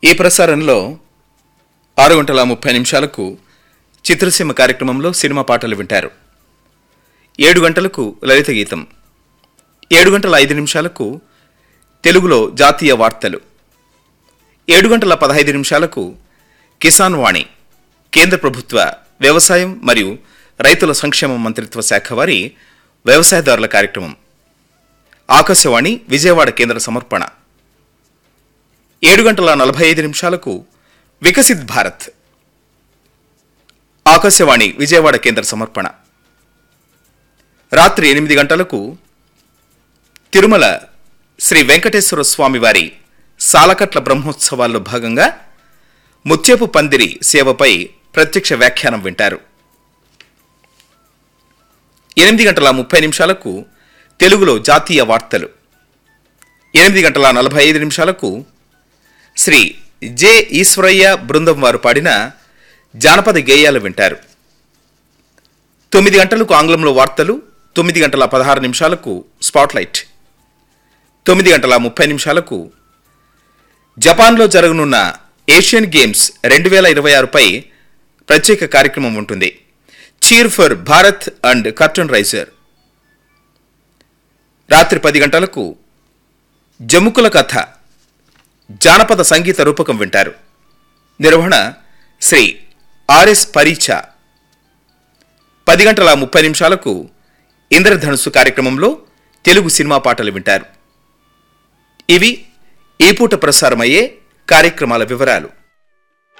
ఈ ప్రసారంలో ఆరు గంటల ముప్పై నిమిషాలకు చిత్రసీమ కార్యక్రమంలో సినిమా పాటలు వింటారు ఏడు గంటలకు లలిత గీతం ఏడు గంటల ఐదు నిమిషాలకు తెలుగులో జాతీయ వార్తలు ఏడు గంటల పదహైదు నిమిషాలకు కిసాన్ వాణి కేంద్ర ప్రభుత్వ వ్యవసాయం మరియు రైతుల సంక్షేమ మంత్రిత్వ శాఖ వారి వ్యవసాయదారుల కార్యక్రమం ఆకాశవాణి విజయవాడ కేంద్ర సమర్పణ ఏడు గంటల నలభై ఐదు నిమిషాలకు వికసిత్ భారత్ ఆకాశవాణి విజయవాడ కేంద్ర సమర్పణ రాత్రి ఎనిమిది గంటలకు తిరుమల శ్రీ వెంకటేశ్వర స్వామి వారి సాలకట్ల బ్రహ్మోత్సవాల్లో భాగంగా ముత్యపు పందిరి సేవపై ప్రత్యక్ష వ్యాఖ్యానం వింటారు ఎనిమిది గంటల ముప్పై నిమిషాలకు తెలుగులో జాతీయ వార్తలు ఎనిమిది గంటల నలభై ఐదు నిమిషాలకు శ్రీ జె ఈశ్వరయ్య బృందం వారు పాడిన జానపద గేయాలు వింటారు తొమ్మిది గంటలకు ఆంగ్లంలో వార్తలు తొమ్మిది గంటల పదహారు నిమిషాలకు స్పాట్లైట్ తొమ్మిది గంటల ముప్పై నిమిషాలకు జపాన్లో జరగనున్న ఏషియన్ గేమ్స్ రెండు వేల ఇరవై ఆరుపై ప్రత్యేక కార్యక్రమం ఉంటుంది cheer for Bharat and curtain raiser రాత్రి పది గంటలకు జముకుల కథ జానపద సంగీత రూపకం వింటారు నిర్వహణ శ్రీ ఆర్ఎస్ పరీచా పది గంటల ముప్పై నిమిషాలకు ఇంద్రధనుస్సు కార్యక్రమంలో తెలుగు సినిమా పాటలు వింటారు ఇవి ఈ పూట ప్రసారమయ్యే కార్యక్రమాల వివరాలు